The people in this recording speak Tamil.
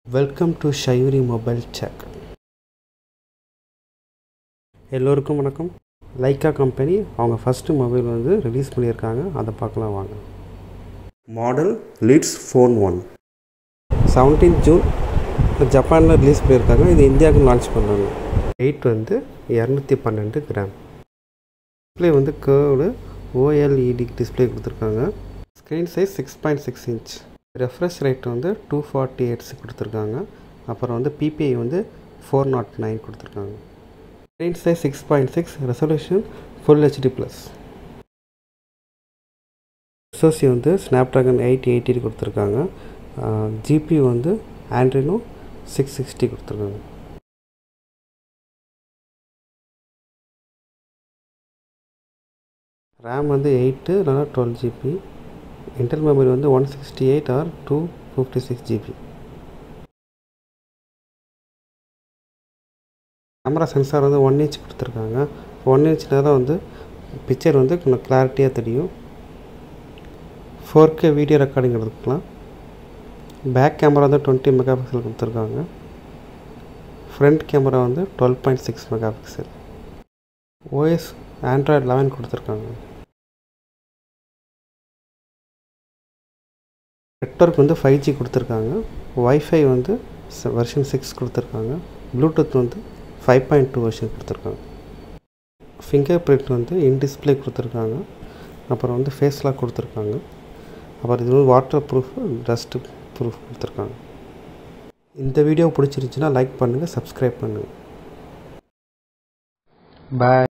வெல்கம் டு ஷயூரி மொபைல் செக் எல்லோருக்கும் வணக்கம் லைக்கா கம்பெனி அவங்க ஃபஸ்ட்டு மொபைல் வந்து ரிலீஸ் பண்ணியிருக்காங்க அதை பார்க்கலாம் வாங்க model Leitz phone one seventeen June ஜப்பானில் ரிலீஸ் பண்ணியிருக்காங்க இது இந்தியாவுக்கு லான்ச் பண்ணாங்க வெயிட் வந்து இரநூத்தி பன்னெண்டு கிராம் டிஸ்பிளே வந்து கேர்வ்டு ஓஎல்இடி டிஸ்பிளே கொடுத்துருக்காங்க screen size six point six inch refresh rate வந்து டூ ஃபார்ட்டி எயிட்ஸ் கொடுத்துருக்காங்க அப்புறம் வந்து பிபிஐ வந்து ஃபோர் நாட் நைன் கொடுத்துருக்காங்க screen size six point six resolution full HD plus SoC வந்து ஸ்னாப்ட்ராகன் எயிட் எயிட்டி கொடுத்துருக்காங்க ஜிபி வந்து ஆண்ட்ரினோ சிக்ஸ் சிக்ஸ்டி கொடுத்துருக்காங்க ரேம் வந்து எயிட்டு இல்லைனா டுவெல் ஜிபி இன்டர்னல் மெமரி வந்து one sixty eight or two fifty six GB camera sensor வந்து ஒன் இன்ச் கொடுத்துருக்காங்க ஒன் இன்ச்னா தான் வந்து பிக்சர் வந்து கொஞ்சம் கிளாரிட்டியாக தெரியும் ஃபோர் கே வீடியோ ரெக்கார்டிங் எடுத்துக்கலாம் பேக் கேமரா வந்து டுவெண்ட்டி மெகா பிக்சல் கொடுத்துருக்காங்க ஃப்ரண்ட் கேமரா வந்து twelve point six megapixel OS Android eleven கொடுத்துருக்காங்க நெட்ஒர்க் வந்து ஃபைவ் ஜி கொடுத்துருக்காங்க ஒய்ஃபை வந்து வெர்ஷன் சிக்ஸ் கொடுத்துருக்காங்க ப்ளூடூத் வந்து ஃபைவ் பாயிண்ட் டூ வெர்ஷன் கொடுத்துருக்காங்க ஃபிங்கர் பிரிண்ட் வந்து இன் டிஸ்பிளே கொடுத்துருக்காங்க அப்புறம் வந்து ஃபேஸ் லாக் கொடுத்துருக்காங்க அப்புறம் இது வந்து வாட்டர் ப்ரூஃப் டஸ்ட்டு ப்ரூஃப் கொடுத்துருக்காங்க இந்த வீடியோ பிடிச்சிருந்துச்சின்னா லைக் பண்ணுங்கள் சப்ஸ்கிரைப் பண்ணுங்கள் பாய்